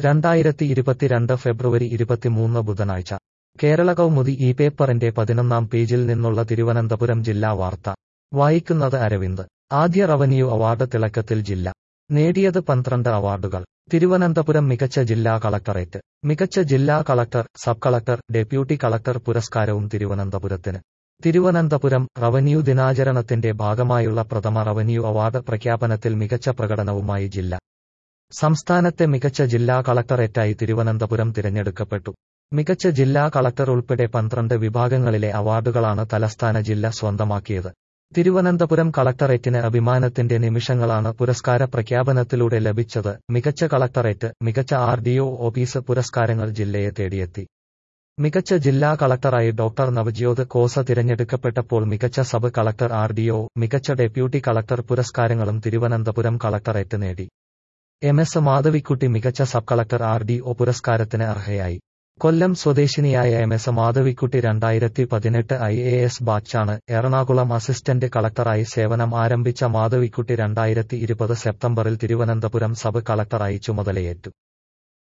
രണ്ടായിരത്തി ഇരുപത്തിരണ്ട് ഫെബ്രുവരി ഇരുപത്തിമൂന്ന് ബുധനാഴ്ച കേരള കൗമുദി ഈ പേപ്പറിന്റെ പതിനൊന്നാം പേജിൽ നിന്നുള്ള തിരുവനന്തപുരം ജില്ലാ വാർത്ത വായിക്കുന്നത് അരവിന്ദ് ആദ്യ റവന്യൂ അവാർഡ് തിളക്കത്തിൽ ജില്ല നേടിയത് പന്ത്രണ്ട് അവാർഡുകൾ തിരുവനന്തപുരം മികച്ച ജില്ലാ കളക്ടറേറ്റ് മികച്ച ജില്ലാ collector sub collector deputy collector പുരസ്കാരവും തിരുവനന്തപുരത്തിന് തിരുവനന്തപുരം റവന്യൂ ദിനാചരണത്തിന്റെ ഭാഗമായുള്ള പ്രഥമ റവന്യൂ അവാർഡ് പ്രഖ്യാപനത്തിൽ മികച്ച പ്രകടനവുമായി ജില്ല സംസ്ഥാനത്തെ മികച്ച ജില്ലാ കളക്ടറേറ്റായി തിരുവനന്തപുരം തിരഞ്ഞെടുക്കപ്പെട്ടു മികച്ച ജില്ലാ കളക്ടർ ഉൾപ്പെടെ പന്ത്രണ്ട് വിഭാഗങ്ങളിലെ അവാർഡുകളാണ് തലസ്ഥാന ജില്ല സ്വന്തമാക്കിയത് തിരുവനന്തപുരം കളക്ടറേറ്റിന് അഭിമാനത്തിന്റെ നിമിഷങ്ങളാണ് പുരസ്കാര പ്രഖ്യാപനത്തിലൂടെ ലഭിച്ചത് മികച്ച കളക്ടറേറ്റ് മികച്ച ആർ ഡി ഒ ഓഫീസ് പുരസ്കാരങ്ങൾ ജില്ലയെ തേടിയെത്തി മികച്ച ജില്ലാ കളക്ടറായി ഡോക്ടർ നവജ്യോത് കോസ തിരഞ്ഞെടുക്കപ്പെട്ടപ്പോൾ മികച്ച sub collector R D O മികച്ച ഡെപ്യൂട്ടി കളക്ടർ പുരസ്കാരങ്ങളും തിരുവനന്തപുരം കളക്ടറേറ്റ് നേടി എം എസ് മാധവിക്കുട്ടി മികച്ച sub collector R D O പുരസ്കാരത്തിന് അർഹയായി കൊല്ലം സ്വദേശിനിയായ എം എസ് മാധവിക്കുട്ടി രണ്ടായിരത്തി പതിനെട്ട് ഐ എ എസ് ബാച്ചാണ് എറണാകുളം അസിസ്റ്റന്റ് കളക്ടറായി സേവനം ആരംഭിച്ച മാധവിക്കുട്ടി രണ്ടായിരത്തി ഇരുപത് സെപ്റ്റംബറിൽ തിരുവനന്തപുരം സബ് കളക്ടറായി ചുമതലയേറ്റു